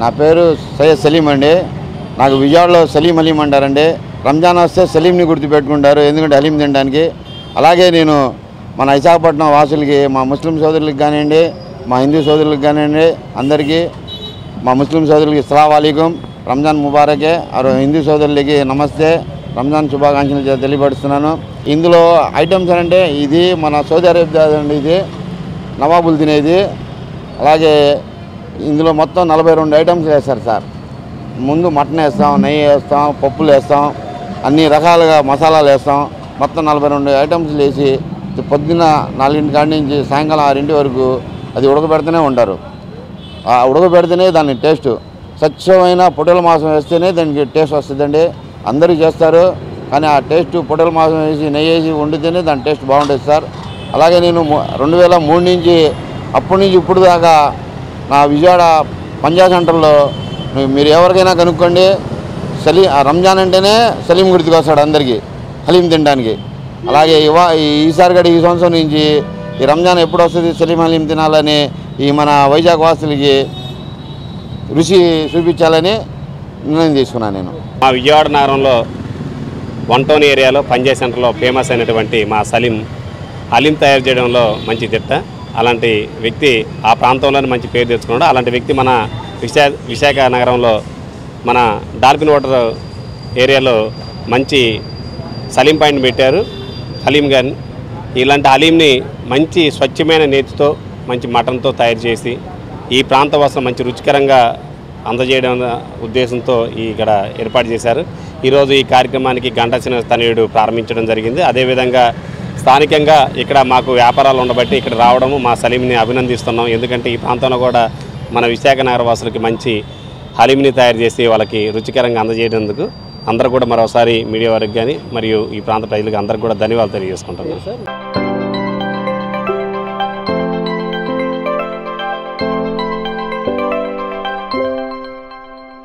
నా పేరు సయ్యద్ సలీం అండి నాకు విజయవాడలో సలీం అలీం అంటారండి రంజాన్ వస్తే సలీంని గుర్తుపెట్టుకుంటారు ఎందుకంటే హలీం తినడానికి అలాగే నేను మన విశాఖపట్నం వాసులకి మా ముస్లిం సోదరులకు కానివ్వండి మా హిందూ సోదరులకు కానివ్వండి అందరికీ మా ముస్లిం సోదరులకి ఇస్లాం వాలేకుం రంజాన్ ముబారకే ఆ హిందూ సోదరులకి నమస్తే రంజాన్ శుభాకాంక్షలు తె- తెలియపరుస్తున్నాను ఇందులో ఐటమ్స్ అంటే ఇది మన సౌదీ అరేబియా అండి ఇది నవాబులు తినేది అలాగే ఇందులో మొత్తం నలభై రెండు ఐటమ్స్ వేస్తారు సార్ ముందు మటన్ వేస్తాం నెయ్యి వేస్తాం పప్పులు వేస్తాం అన్ని రకాలుగా మసాలాలు వేస్తాం మొత్తం నలభై రెండు ఐటమ్స్ వేసి పొద్దున్న నాలుగింటి కాడి నుంచి సాయంకాలం ఆరింటి వరకు అది ఉడకబెడుతూనే ఉంటారు ఆ ఉడకబెడితేనే దాని టేస్ట్ స్వచ్ఛమైన పొట్టెల మాంసం వేస్తేనే దానికి టేస్ట్ వస్తుందండి అందరూ చేస్తారు కానీ ఆ టేస్ట్ పొట్టెల మాంసం వేసి నెయ్యి వేసి వండితేనే దాని టేస్ట్ బాగుంటుంది సార్ అలాగే నేను ము- రెండు వేల మూడు నుంచి అప్పటి నుంచి ఇప్పుడు దాకా నా విజయవాడ పంజా సెంటర్లో మీ- మీరు ఎవరికైనా కనుక్కోండి సలీ ఆ రంజాన్ అంటేనే సలీం గుర్తుకు వస్తాడు అందరికీ హలీం తినడానికి అలాగే ఇవా ఈ- ఈసారి కూడా ఈ సంవత్సరం నుంచి ఈ రంజాన్ ఎప్పుడు వస్తుంది సలీం హలీం తినాలని ఈ మన వైజాగ్ వాసులకి రుచి చూపించాలని నిర్ణయం తీసుకున్నాను నేను మా విజయవాడ నగరంలో వన్ టౌన్ ఏరియాలో పంజా సెంటర్లో ఫేమస్ అయినటువంటి మా సలీం హలీం తయారు చేయడంలో మంచి తిట్ట అలాంటి వ్యక్తి ఆ ప్రాంతంలోనే మంచి పేరు తెచ్చుకున్నాడు అలాంటి వ్యక్తి మన విశా విశాఖ నగరంలో మన డాల్ఫిన్ వాటర్ ఏరియాలో మంచి సలీం పాయింట్ పెట్టారు హలీం గారిని ఇలాంటి హలీంని మంచి స్వచ్ఛమైన నేతితో మంచి మటన్తో తయారు చేసి ఈ ప్రాంత వాసులు మంచి రుచికరంగా అందజేయడం ఉద్దేశంతో ఈ ఇక్కడ ఏర్పాటు చేశారు ఈరోజు ఈ కార్యక్రమానికి గంటచిన తనయుడు ప్రారంభించడం జరిగింది అదేవిధంగా స్థానికంగా ఇక్కడ మాకు వ్యాపారాలు ఉండబట్టి ఇక్కడ రావడము మా సలీంని అభినందిస్తున్నాం ఎందుకంటే ఈ ప్రాంతంలో కూడా మన విశాఖ నగర వాసులకి మంచి హలీంని తయారు చేసి వాళ్ళకి రుచికరంగా అందజేయడందుకు అందరూ కూడా మరోసారి మీడియా వారికి కానీ మరియు ఈ ప్రాంత ప్రజలకు అందరికీ కూడా ధన్యవాదాలు తెలియజేసుకుంటున్నాను